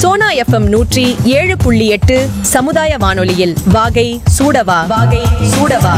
Sona FM நூற்றி ஏழு புள்ளி எட்டு சமுதாய வானொலியில் வாகை சூடவா வாகை சூடவா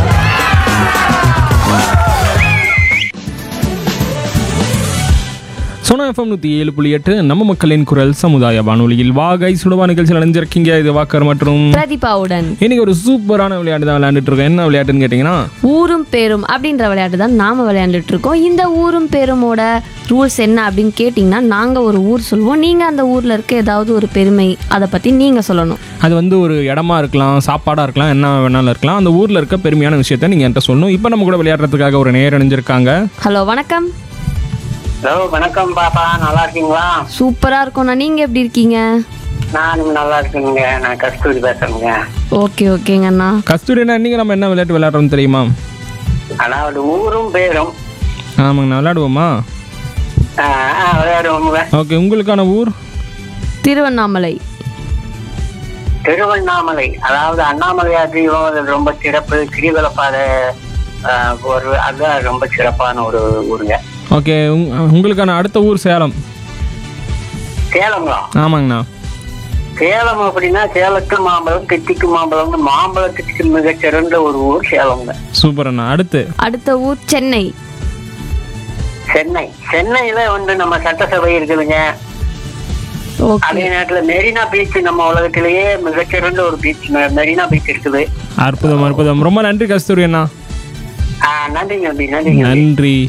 சோனா எஃப்எம் நூற்றி ஏழு புள்ளி எட்டு நம்ம மக்களின் குரல் சமுதாய வானொலியில் வாகை சுடவா நிகழ்ச்சியில் அடைஞ்சிருக்கீங்க இது வாக்கர் மற்றும் பிரதிபாவுடன் இன்னைக்கு ஒரு சூப்பரான விளையாட்டு தான் விளையாண்டுட்டு இருக்கோம் என்ன விளையாட்டுன்னு கேட்டிங்கன்னா ஊரும் பேரும் அப்படின்ற விளையாட்டு தான் நாம விளையாண்டுட்டு இருக்கோம் இந்த ஊரும் பேருமோட ரூல்ஸ் என்ன அப்படின்னு கேட்டிங்கன்னா நாங்கள் ஒரு ஊர் சொல்லுவோம் நீங்கள் அந்த ஊரில் இருக்க ஏதாவது ஒரு பெருமை அதை பற்றி நீங்கள் சொல்லணும் அது வந்து ஒரு இடமா இருக்கலாம் சாப்பாடாக இருக்கலாம் என்ன வேணாலும் இருக்கலாம் அந்த ஊரில் இருக்க பெருமையான விஷயத்த நீங்கள் என்கிட்ட சொல்லணும் இப்போ நம்ம கூட விளையாடுறதுக்காக ஒரு நேர் அணிஞ்சிருக்காங்க ஹலோ வணக்கம் ஹலோ வணக்கம் பாப்பா நல்லா இருக்கீங்களா சூப்பராக இருக்கோண்ணா நீங்கள் எப்படி இருக்கீங்க நானும் நல்லா இருக்கேங்க நான் கஸ்தூரி பேசுறேங்க ஓகே ஓகேங்கண்ணா கஸ்தூரினா இன்னைக்கு நம்ம என்ன விளையாட்டு விளையாடுறோம் தெரியுமா அதாவது ஊரும் பேரும் ஆமாங்கண்ணா விளையாடுவோமா ஆ, ஆ, விளையாடுவோங்க ஓகே உங்களுக்கான ஊர் திருவண்ணாமலை திருவண்ணாமலை அதாவது அண்ணாமலையார் தீபம் அது ரொம்ப சிறப்பு கிரிவலப்பாத ஆ, ஒரு அதுதான் ரொம்ப சிறப்பான ஒரு ஊருங்க ஓகே உங் உங்களுக்கான அடுத்த ஊர் சேலம் சேலங்களா ஆமாங்கண்ணா சேலம் அப்படின்னா சேலத்து மாம்பழம் திட்டிக்கு மாம்பழம் மாம்பழத்துக்கு மிகச் சிறந்த ஒரு ஊர் சேலம்ங்க சூப்பர் அண்ணா அடுத்து அடுத்த ஊர் சென்னை சென்னை சென்னையில வந்து நம்ம சட்டசபை இருக்குதுங்க ஓகே அதே நேரத்துல மெரினா பீச் நம்ம உலகத்திலேயே மிகச்சிறந்த ஒரு பீச் மெரினா பீச் இருக்குது அற்புதம் அற்புதம் ரொம்ப நன்றி கஸ்தூரி அண்ணா ஆ, நன்றிங்க தம்பி நன்றிங்க தம்பி. நன்றி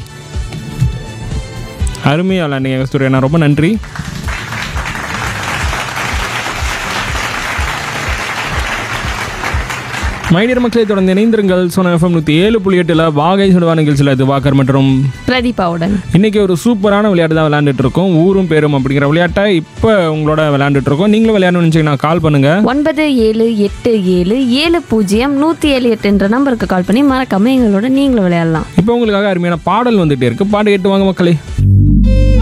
அருமையா விளையாண்டீங்க கஸ்தூரி அண்ணா ரொம்ப நன்றி மைடியர் மக்களை தொடர்ந்து இணைந்திருங்கள் சோனா எஃப்எம் நூற்றி ஏழு புள்ளி எட்டில் வாகை சுடுவா நிகழ்ச்சியில் இது வாக்கர் மற்றும் பிரதீபாவுடன் இன்னைக்கு ஒரு சூப்பரான விளையாட்டு தான் விளையாண்டுட்டு இருக்கோம் ஊரும் பேரும் அப்படிங்கிற விளையாட்டை இப்போ உங்களோட விளையாண்டுட்டு இருக்கோம் நீங்களும் விளையாடணும்னு நினச்சிங்கன்னா கால் பண்ணுங்க ஒன்பது ஏழு எட்டு ஏழு ஏழு பூஜ்ஜியம் நூற்றி ஏழு எட்டுன்ற நம்பருக்கு கால் பண்ணி மறக்காம எங்களோட நீங்களும் விளையாடலாம் இப்போ உங்களுக்காக அருமையான பாடல் வந்துட்டே இருக்கு பாட்டு கேட்டு வாங்க மக்களே